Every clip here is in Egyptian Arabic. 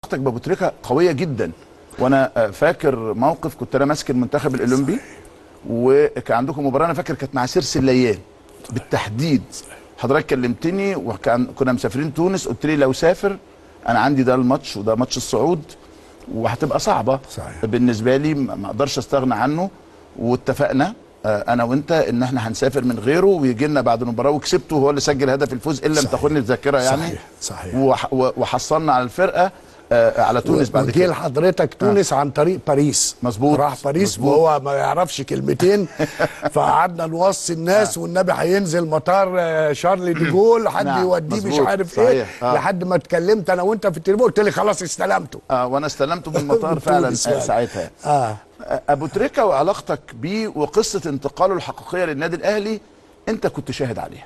علاقتك بابو تريكه قويه جدا وانا آه، فاكر موقف كنت انا ماسك المنتخب الاولمبي وكان عندكم مباراه انا فاكر كانت مع سيرس الليان بالتحديد حضرتك كلمتني وكان كنا مسافرين تونس قلت لي لو سافر انا عندي ده الماتش وده ماتش الصعود وهتبقى صعبه صحيح. بالنسبه لي ما ما اقدرش استغنى عنه واتفقنا آه، انا وانت ان احنا هنسافر من غيره ويجي لنا بعد المباراه وكسبته هو اللي سجل هدف الفوز ان لم صحيح. تخن الذاكره يعني صحيح صحيح وح- و- وحصلنا على الفرقه آه، على تونس بعد وجه كده لحضرتك تونس عن طريق باريس مظبوط. راح باريس مظبوط. وهو ما يعرفش كلمتين فقعدنا نوصي الناس والنبي هينزل مطار آه، شارل دي جول حد نعم، يوديه مش مظبوط. عارف ايه صحيح. آه. لحد ما اتكلمت انا وانت في التليفون قلت لي خلاص استلمته آه وانا استلمته من المطار من فعلا تونس آه، يعني. ساعتها اه آه، ابو تريكه وعلاقتك بيه وقصه انتقاله الحقيقيه للنادي الاهلي انت كنت شاهد عليها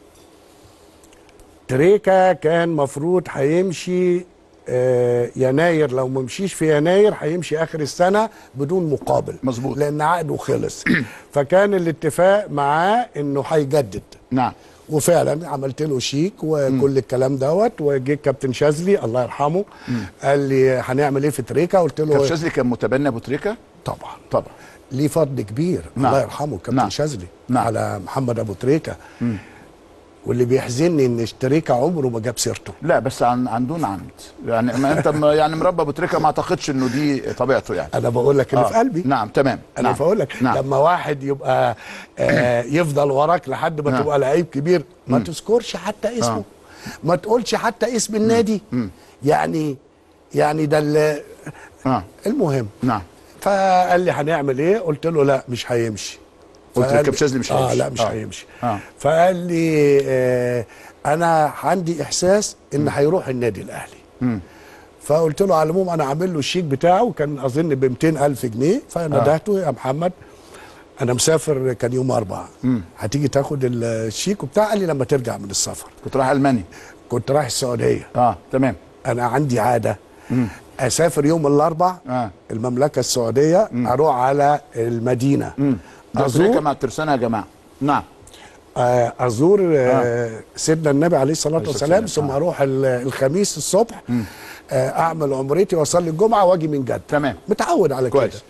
تريكا كان مفروض هيمشي آه، يناير لو ما مشيش في يناير هيمشي اخر السنه بدون مقابل مظبوط. لان عقده خلص فكان الاتفاق معاه انه هيجدد نعم وفعلا عملت له شيك وكل الكلام دوت وجه الكابتن شاذلي الله يرحمه قال لي هنعمل ايه في تريكا قلت كابتن له شاذلي كان متبني ابو تريكه طبعا طبعا ليه فضل كبير نعم. الله يرحمه الكابتن نعم. شاذلي نعم. على محمد ابو تريكه واللي بيحزنني ان تريكا عمره ما جاب سيرته لا بس عن عن دون عمد يعني ما انت م- يعني مربى ابو تريكه ما اعتقدش انه دي طبيعته يعني انا بقول لك اللي آه. في قلبي نعم تمام انا نعم. بقول لك نعم. لما واحد يبقى آه يفضل وراك لحد ما نعم. تبقى لعيب كبير ما تذكرش حتى اسمه آه. ما تقولش حتى اسم النادي يعني يعني ده ال- اه المهم نعم فقال لي هنعمل ايه قلت له لا مش هيمشي قلت فقال للكابتن لي- شاذلي مش اه هيمشي. لا مش آه. هيمشي آه. فقال لي آه انا عندي احساس ان هيروح النادي الاهلي فقلت له على العموم انا عامل له الشيك بتاعه كان اظن ب 200 الف جنيه فندهته يا محمد انا مسافر كان يوم اربعة هتيجي تاخد الشيك وبتاع قال لي لما ترجع من السفر كنت رايح المانيا كنت رايح السعوديه اه تمام انا عندي عاده اسافر يوم الاربع آه. المملكه السعوديه اروح على المدينه ابو تريكه ازور مع الترسانه يا جماعه نعم آه، ازور آه، سيدنا النبي عليه الصلاه عليه الصلاة والسلام والسلام. ثم اروح ال- الخميس الصبح آه، اعمل عمرتي واصلي الجمعه واجي من جده تمام. متعود على كده كويس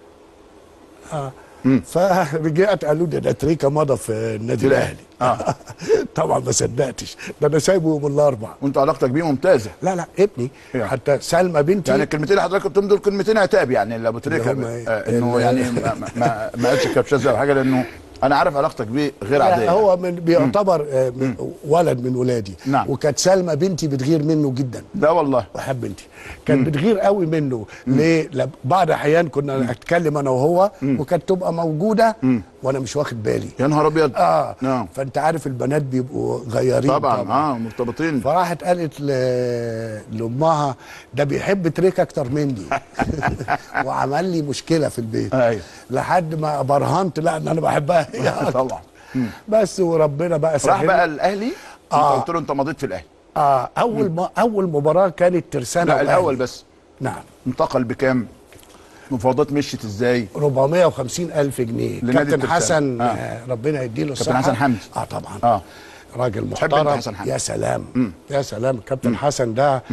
اه فرجعت قالوا لي ده تريكا مضى في النادي الأهلي. الاهلي آه. طبعا ما صدقتش ده انا سايبه يوم الاربع وانت علاقتك بيه ممتازه لا لا ابني يعني. حتى سلمى بنتي يعني الكلمتين اللي حضرتك قلتهم دول كلمتين عتاب يعني لابو تريكه اللي هم إيه؟ آه انه ال- يعني ما ما, ما قالش كابتن شاذلي او حاجه لانه انا عارف علاقتك بيه غير عاديه لا هو من بيعتبر آه، من ولد من ولادي نعم. وكانت سلمى بنتي بتغير منه جدا لا والله بحب بنتي كانت بتغير قوي منه ليه لب- بعض احيان كنا نتكلم انا وهو وكانت تبقى موجوده وانا مش واخد بالي يا نهار ابيض اه نعم فانت عارف البنات بيبقوا غيارين طبعا اه مرتبطين فراحت قالت ل... لامها ده بيحب تريك اكتر مني وعمل لي مشكله في البيت أيوة. لحد ما برهنت لا ان انا بحبها هي أكتر. طبعا بس وربنا بقى راح سهل بقى الاهلي آه. انت قلت له انت مضيت في الاهلي آه اول ما اول مباراه كانت ترسانه لا وأهلي. الاول بس نعم انتقل بكام مفاوضات مشيت ازاي 450 الف جنيه لنادي كابتن الترسانة. حسن آه. آه. ربنا يديله الصحه حسن حمدي. اه طبعا اه راجل تحب محترم أنت حسن حمدي. يا سلام يا سلام كابتن حسن ده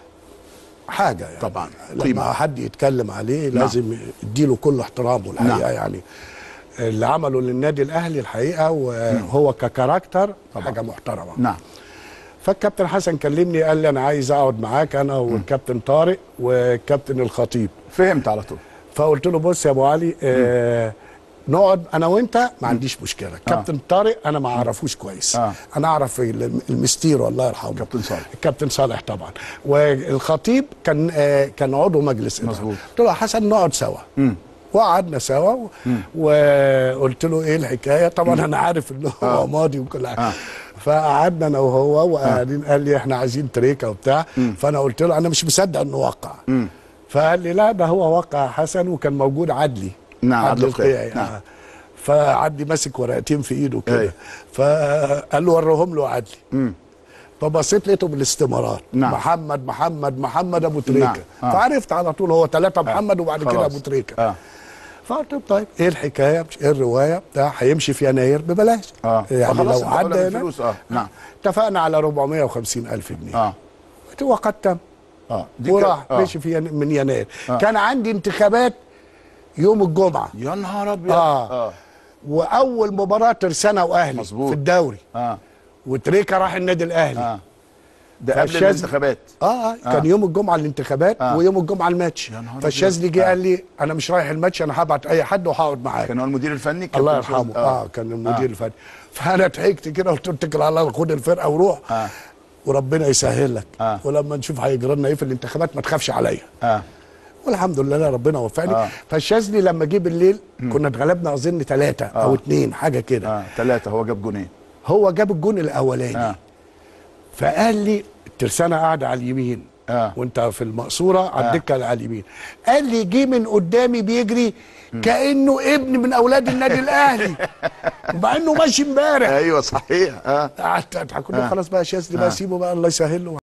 حاجه يعني طبعا. لما قيمة. حد يتكلم عليه لازم يديله كل احترامه الحقيقه نعم. يعني اللي عمله للنادي الاهلي الحقيقه وهو ككاركتر حاجه محترمه نعم فالكابتن حسن كلمني قال لي انا عايز اقعد معاك انا والكابتن طارق والكابتن الخطيب فهمت على طول فقلت له بص يا ابو علي آه نقعد انا وانت ما عنديش مشكله كابتن طارق انا ما اعرفوش كويس آه. انا اعرف ال- المستير الله يرحمه كابتن صالح. الكابتن صالح طبعا والخطيب كان آه كان عضو مجلس إدارة. مظبوط. قلت له يا حسن نقعد سوا وقعدنا سوا و- وقلت له ايه الحكايه طبعا انا عارف ان هو آه. ماضي وكل حاجه آه. فقعدنا انا وهو وقاعدين قال لي احنا عايزين تريكه وبتاع فانا قلت له انا مش مصدق انه وقع فقال لي لا ده هو وقع حسن وكان موجود عدلي نعم، عدلي القيعي. القيعي نعم. آه. فعدي ماسك ورقتين في ايده كده أيوة. فقال له وريهم له عدلي فبصيت لقيته بالاستمارات نعم. محمد محمد محمد ابو تريكه نعم. آه. فعرفت على طول هو ثلاثه محمد وبعد كده خلاص. ابو تريكه اه فقلت له طيب ايه الحكايه مش ايه الروايه بتاع هيمشي في يناير ببلاش اه يعني فخلاص لو انت عدى ولا هنا الفلوس اه نعم اتفقنا على 450 الف جنيه اه وقد تم اه دي وراح كان- آه. مشي في ين- من يناير آه. كان عندي انتخابات يوم الجمعه يا نهار ابيض آه. اه واول مباراه ترسانه واهلي مظبوط. في الدوري اه, وتريكا راح النادي الاهلي آه. ده قبل فالشاذ- الانتخابات اه, آه. كان يوم الجمعه الانتخابات آه. ويوم الجمعه الماتش يا نهار فالشاذلي أبيض. جه آه. قال لي انا مش رايح الماتش انا هبعت اي حد وهقعد معاك كان هو المدير الفني كابتن الله شاذلي. يرحمه اه, كان المدير الفني فانا ضحكت كده قلت له اتكل على الله خد الفرقه وروح آه. وربنا يسهل لك آه. ولما نشوف هيجرى لنا ايه في الانتخابات ما تخافش عليا اه والحمد لله ربنا وفقني آه. آه. فالشاذلي لما جه بالليل كنا اتغلبنا اظن ثلاثه آه. او اثنين حاجه كده آه. اه ثلاثة هو جاب جونين هو جاب الجون الاولاني آه. آه. فقال لي الترسانه قاعده على اليمين آه. وانت في المقصوره على آه. الدكه اللي على اليمين قال لي جه من قدامي بيجري كانه ابن من اولاد النادي الاهلي مع انه ماشي امبارح ايوه صحيح اه قعدت اضحك قلت له خلاص بقى يا شاذلي بقى سيبه بقى الله يسهل له